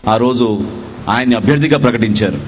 ఆ రోజు ఆయన్ని అభ్యర్థిగా ప్రకటించారు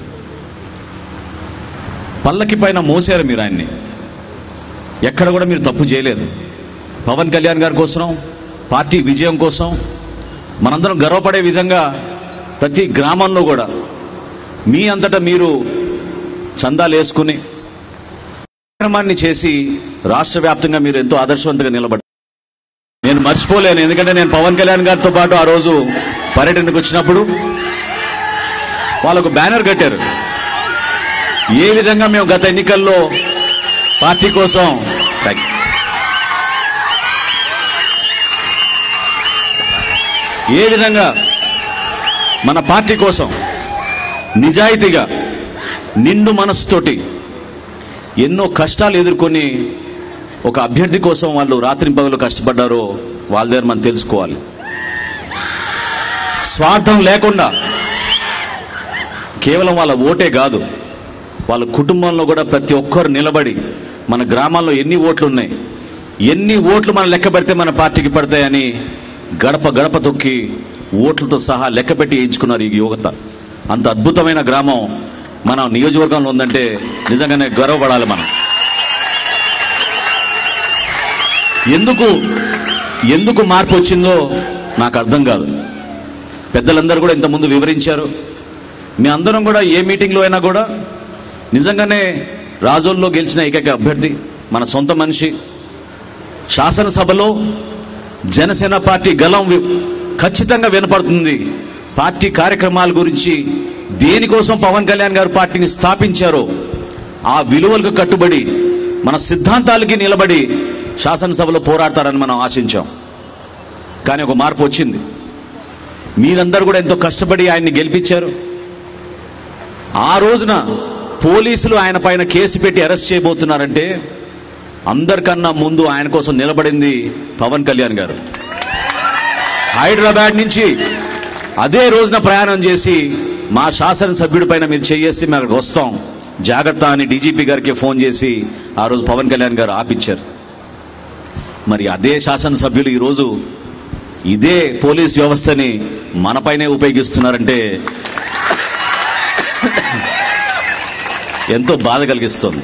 పల్లకి పైన మోసారు మీరు ఆయన్ని ఎక్కడ కూడా మీరు తప్పు చేయలేదు పవన్ కళ్యాణ్ గారి కోసం పార్టీ విజయం కోసం మనందరం గర్వపడే విధంగా ప్రతి గ్రామంలో కూడా మీ అంతటా మీరు చందాలు వేసుకుని కార్యక్రమాన్ని చేసి రాష్ట్ర వ్యాప్తంగా మీరు ఎంతో ఆదర్శవంతంగా నిలబడ్డారు నేను మర్చిపోలేను ఎందుకంటే నేను పవన్ కళ్యాణ్ గారితో పాటు ఆ రోజు పర్యటనకు వచ్చినప్పుడు వాళ్ళకు బ్యానర్ కట్టారు ఏ విధంగా మేము గత ఎన్నికల్లో పార్టీ కోసం థాంక్ యూ. ఏ విధంగా మన పార్టీ కోసం నిజాయితీగా నిండు మనస్సుతోటి ఎన్నో కష్టాలు ఎదుర్కొని ఒక అభ్యర్థి కోసం వాళ్ళు రాత్రి పగలు కష్టపడ్డారో వాళ్ళ దగ్గర మనం తెలుసుకోవాలి స్వార్థం లేకుండా కేవలం వాళ్ళ ఓటే కాదు వాళ్ళ కుటుంబంలో కూడా ప్రతి ఒక్కరు నిలబడి మన గ్రామాల్లో ఎన్ని ఓట్లు ఉన్నాయి ఎన్ని ఓట్లు మనం లెక్క పెడితే మన పార్టీకి పడతాయని గడప గడప తొక్కి ఓట్లతో సహా లెక్క పెట్టి వేయించుకున్నారు ఈ యువత అంత అద్భుతమైన గ్రామం మన నియోజకవర్గంలో ఉందంటే నిజంగానే గర్వపడాలి మనం ఎందుకు ఎందుకు మార్పు వచ్చిందో నాకు అర్థం కాదు పెద్దలందరూ కూడా ఇంతకుముందు వివరించారు మీ అందరం కూడా ఏ మీటింగ్లో అయినా కూడా నిజంగానే రాజోల్లో గెలిచిన ఏకైక అభ్యర్థి మన సొంత మనిషి శాసనసభలో జనసేన పార్టీ గలం వి- ఖచ్చితంగా వినపడుతుంది పార్టీ కార్యక్రమాల గురించి దేనికోసం పవన్ కళ్యాణ్ గారు పార్టీని స్థాపించారో ఆ విలువలకు కట్టుబడి మన సిద్ధాంతాలకి నిలబడి శాసనసభలో పోరాడతారని మనం ఆశించాం కానీ ఒక మార్పు వచ్చింది మీరందరూ కూడా ఎంతో కష్టపడి ఆయన్ని గెలిపించారు ఆ రోజున పోలీసులు ఆయన పైన కేసు పెట్టి అరెస్ట్ చేయబోతున్నారంటే అందరికన్నా ముందు ఆయన కోసం నిలబడింది పవన్ కళ్యాణ్ గారు హైదరాబాద్ నుంచి అదే రోజున ప్రయాణం చేసి మా శాసనసభ్యుడి పైన మీరు చేయేసి మేము అక్కడికి వస్తాం జాగ్రత్త అని డీజీపీ గారికి ఫోన్ చేసి ఆ రోజు పవన్ కళ్యాణ్ గారు ఆపిచ్చారు మరి అదే శాసనసభ్యులు ఈరోజు ఇదే పోలీస్ వ్యవస్థని మనపైనే ఉపయోగిస్తున్నారంటే ఎంతో బాధ కలిగిస్తుంది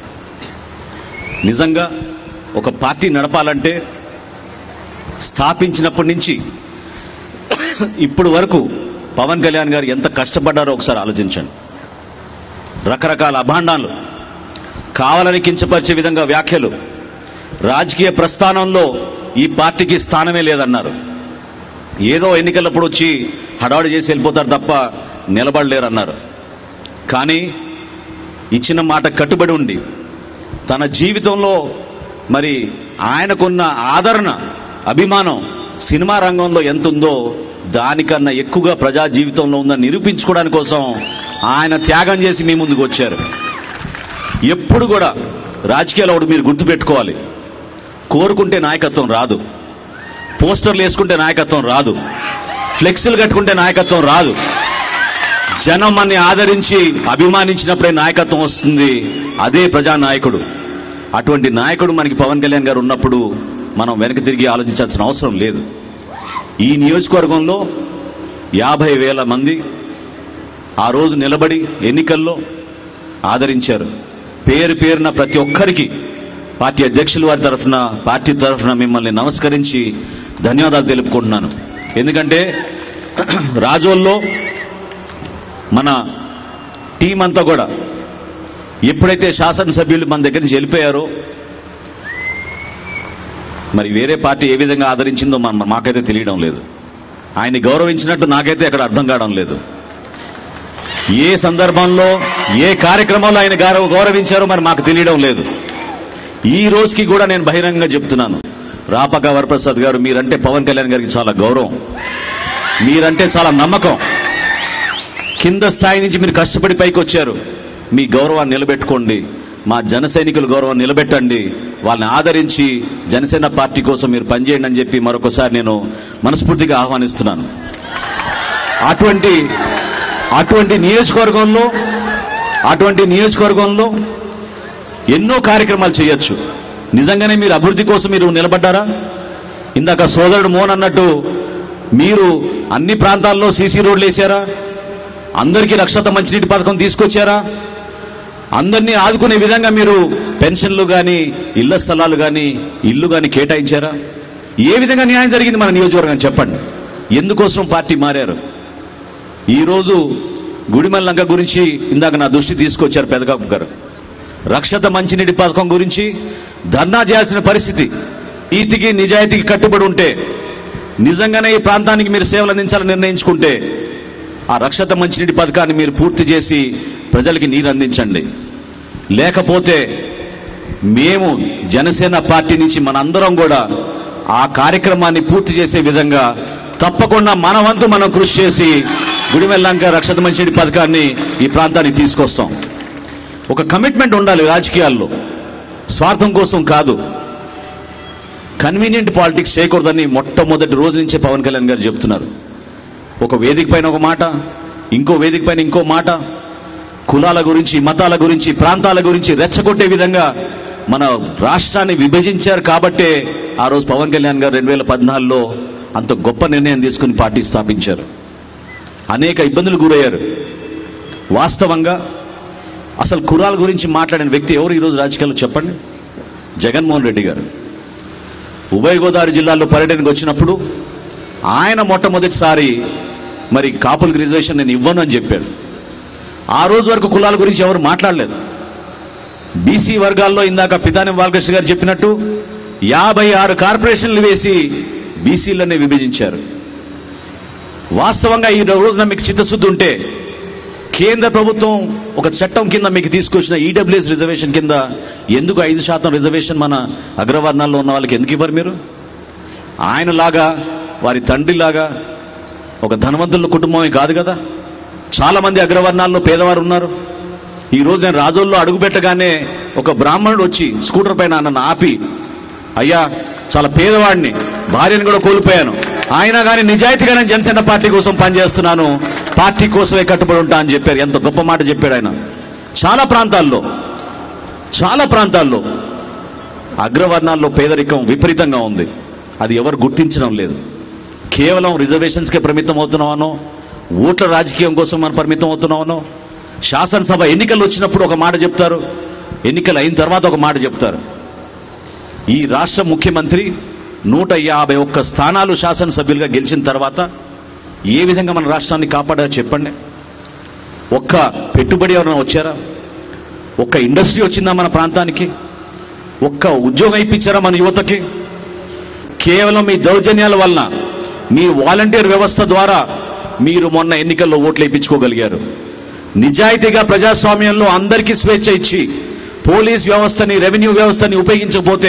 నిజంగా ఒక పార్టీ నడపాలంటే స్థాపించినప్పటి నుంచి ఇప్పుడు వరకు పవన్ కళ్యాణ్ గారు ఎంత కష్టపడ్డారో ఒకసారి ఆలోచించండి రకరకాల అభాండాలు కావాలని కించపరిచే విధంగా వ్యాఖ్యలు రాజకీయ ప్రస్థానంలో ఈ పార్టీకి స్థానమే లేదన్నారు ఏదో ఎన్నికలప్పుడు వచ్చి హడావుడి చేసి వెళ్ళిపోతారు తప్ప నిలబడలేరన్నారు కానీ ఇచ్చిన మాట కట్టుబడి ఉండి తన జీవితంలో మరి ఆయనకున్న ఆదరణ అభిమానం సినిమా రంగంలో ఎంత ఉందో దానికన్నా ఎక్కువగా ప్రజా జీవితంలో ఉందని నిరూపించుకోవడానికి కోసం ఆయన త్యాగం చేసి మీ ముందుకు వచ్చారు ఎప్పుడు కూడా రాజకీయాలు ఒకటి మీరు గుర్తుపెట్టుకోవాలి కోరుకుంటే నాయకత్వం రాదు పోస్టర్లు వేసుకుంటే నాయకత్వం రాదు ఫ్లెక్సీలు కట్టుకుంటే నాయకత్వం రాదు జనం మనని ఆదరించి అభిమానించినప్పుడే నాయకత్వం వస్తుంది అదే ప్రజానాయకుడు అటువంటి నాయకుడు మనకి పవన్ కళ్యాణ్ గారు ఉన్నప్పుడు మనం వెనక్కి తిరిగి ఆలోచించాల్సిన అవసరం లేదు ఈ నియోజకవర్గంలో యాభై వేల మంది ఆ రోజు నిలబడి ఎన్నికల్లో ఆదరించారు పేరు పేరున ప్రతి ఒక్కరికి పార్టీ అధ్యక్షుల వారి తరఫున పార్టీ తరఫున మిమ్మల్ని నమస్కరించి ధన్యవాదాలు తెలుపుకుంటున్నాను ఎందుకంటే రాజోల్లో మన టీం అంతా కూడా ఎప్పుడైతే శాసనసభ్యులు మన దగ్గర నుంచి వెళ్ళిపోయారో మరి వేరే పార్టీ ఏ విధంగా ఆదరించిందో మన మాకైతే తెలియడం లేదు ఆయన్ని గౌరవించినట్టు నాకైతే అక్కడ అర్థం కావడం లేదు ఏ సందర్భంలో ఏ కార్యక్రమంలో ఆయన గౌరవ గౌరవించారో మరి మాకు తెలియడం లేదు ఈ రోజుకి కూడా నేను బహిరంగంగా చెప్తున్నాను రాపక వరప్రసాద్ గారు మీరంటే పవన్ కళ్యాణ్ గారికి చాలా గౌరవం మీరంటే చాలా నమ్మకం కింద స్థాయి నుంచి మీరు కష్టపడి పైకి వచ్చారు మీ గౌరవాన్ని నిలబెట్టుకోండి మా జన సైనికుల గౌరవం నిలబెట్టండి వాళ్ళని ఆదరించి జనసేన పార్టీ కోసం మీరు పనిచేయండి అని చెప్పి మరొకసారి నేను మనస్ఫూర్తిగా ఆహ్వానిస్తున్నాను అటువంటి అటువంటి నియోజకవర్గంలో అటువంటి నియోజకవర్గంలో ఎన్నో కార్యక్రమాలు చేయొచ్చు నిజంగానే మీరు అభివృద్ధి కోసం మీరు నిలబడ్డారా ఇందాక సోదరుడు మోహన్ అన్నట్టు మీరు అన్ని ప్రాంతాల్లో సీసీ రోడ్లు వేశారా అందరికీ రక్షత మంచినీటి పథకం తీసుకొచ్చారా అందరినీ ఆదుకునే విధంగా మీరు పెన్షన్లు కానీ ఇళ్ల స్థలాలు కానీ ఇల్లు కానీ కేటాయించారా ఏ విధంగా న్యాయం జరిగింది మన నియోజకవర్గం చెప్పండి ఎందుకోసం పార్టీ మారారు ఈరోజు గుడిమల్లంక గురించి ఇందాక నా దృష్టి తీసుకొచ్చారు పెదకాపు గారు రక్షత మంచినీటి పథకం గురించి ధర్నా చేయాల్సిన పరిస్థితి నీతికి నిజాయితీకి కట్టుబడి ఉంటే నిజంగానే ఈ ప్రాంతానికి మీరు సేవలు అందించాలని నిర్ణయించుకుంటే ఆ రక్షత మంచినీటి పథకాన్ని మీరు పూర్తి చేసి ప్రజలకి నీరు అందించండి లేకపోతే మేము జనసేన పార్టీ నుంచి మనందరం కూడా ఆ కార్యక్రమాన్ని పూర్తి చేసే విధంగా తప్పకుండా మన వంతు మనం కృషి చేసి గుడిమెల్లంక రక్షత మంచినీటి పథకాన్ని ఈ ప్రాంతానికి తీసుకొస్తాం ఒక కమిట్మెంట్ ఉండాలి రాజకీయాల్లో స్వార్థం కోసం కాదు కన్వీనియంట్ పాలిటిక్స్ చేయకూడదని మొట్టమొదటి రోజు నుంచే పవన్ కళ్యాణ్ గారు చెప్తున్నారు ఒక వేదిక పైన ఒక మాట ఇంకో వేదిక పైన ఇంకో మాట కులాల గురించి మతాల గురించి ప్రాంతాల గురించి రెచ్చగొట్టే విధంగా మన రాష్ట్రాన్ని విభజించారు కాబట్టే ఆ రోజు పవన్ కళ్యాణ్ గారు రెండు వేల పద్నాలుగులో అంత గొప్ప నిర్ణయం తీసుకుని పార్టీ స్థాపించారు అనేక ఇబ్బందులు గురయ్యారు వాస్తవంగా అసలు కులాల గురించి మాట్లాడిన వ్యక్తి ఎవరు ఈరోజు రాజకీయాల్లో చెప్పండి జగన్మోహన్ రెడ్డి గారు ఉభయ గోదావరి జిల్లాలో పర్యటనకు వచ్చినప్పుడు ఆయన మొట్టమొదటిసారి మరి కాపులకు రిజర్వేషన్ నేను ఇవ్వను అని చెప్పాడు ఆ రోజు వరకు కులాల గురించి ఎవరు మాట్లాడలేదు బీసీ వర్గాల్లో ఇందాక పితాని బాలకృష్ణ గారు చెప్పినట్టు యాభై ఆరు కార్పొరేషన్లు వేసి బీసీలనే విభజించారు వాస్తవంగా ఈ రోజున మీకు చిత్తశుద్ధి ఉంటే కేంద్ర ప్రభుత్వం ఒక చట్టం కింద మీకు తీసుకొచ్చిన ఈడబ్ల్యూఎస్ రిజర్వేషన్ కింద ఎందుకు ఐదు శాతం రిజర్వేషన్ మన అగ్రవర్ణాల్లో ఉన్న వాళ్ళకి ఎందుకు ఇవ్వరు మీరు ఆయనలాగా వారి తండ్రిలాగా ఒక ధనవంతుల కుటుంబమే కాదు కదా చాలా మంది అగ్రవర్ణాల్లో పేదవారు ఉన్నారు ఈ రోజు నేను రాజోల్లో అడుగుపెట్టగానే ఒక బ్రాహ్మణుడు వచ్చి స్కూటర్ పైన నన్ను ఆపి అయ్యా చాలా పేదవాడిని భార్యను కూడా కోల్పోయాను ఆయన కానీ నిజాయితీగా నేను జనసేన పార్టీ కోసం పనిచేస్తున్నాను పార్టీ కోసమే కట్టుబడి ఉంటా అని చెప్పారు ఎంత గొప్ప మాట చెప్పాడు ఆయన చాలా ప్రాంతాల్లో చాలా ప్రాంతాల్లో అగ్రవర్ణాల్లో పేదరికం విపరీతంగా ఉంది అది ఎవరు గుర్తించడం లేదు కేవలం రిజర్వేషన్స్కే పరిమితం అవుతున్నామనో ఓట్ల రాజకీయం కోసం మనం పరిమితం అవుతున్నామనో శాసనసభ ఎన్నికలు వచ్చినప్పుడు ఒక మాట చెప్తారు ఎన్నికలు అయిన తర్వాత ఒక మాట చెప్తారు ఈ రాష్ట్ర ముఖ్యమంత్రి నూట యాభై ఒక్క స్థానాలు శాసనసభ్యులుగా గెలిచిన తర్వాత ఏ విధంగా మన రాష్ట్రాన్ని కాపాడారో చెప్పండి ఒక్క పెట్టుబడి ఎవరైనా వచ్చారా ఒక్క ఇండస్ట్రీ వచ్చిందా మన ప్రాంతానికి ఒక్క ఉద్యోగం ఇప్పించారా మన యువతకి కేవలం మీ దౌర్జన్యాల వలన మీ వాలంటీర్ వ్యవస్థ ద్వారా మీరు మొన్న ఎన్నికల్లో ఓట్లు వేయించుకోగలిగారు నిజాయితీగా ప్రజాస్వామ్యంలో అందరికీ స్వేచ్ఛ ఇచ్చి పోలీస్ వ్యవస్థని రెవెన్యూ వ్యవస్థని ఉపయోగించకపోతే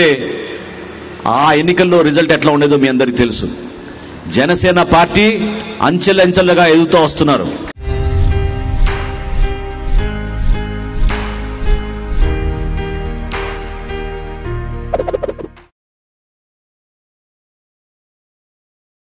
ఆ ఎన్నికల్లో రిజల్ట్ ఎట్లా ఉండేదో మీ అందరికీ తెలుసు జనసేన పార్టీ అంచెలంచెలుగా ఎదుగుతూ వస్తున్నారు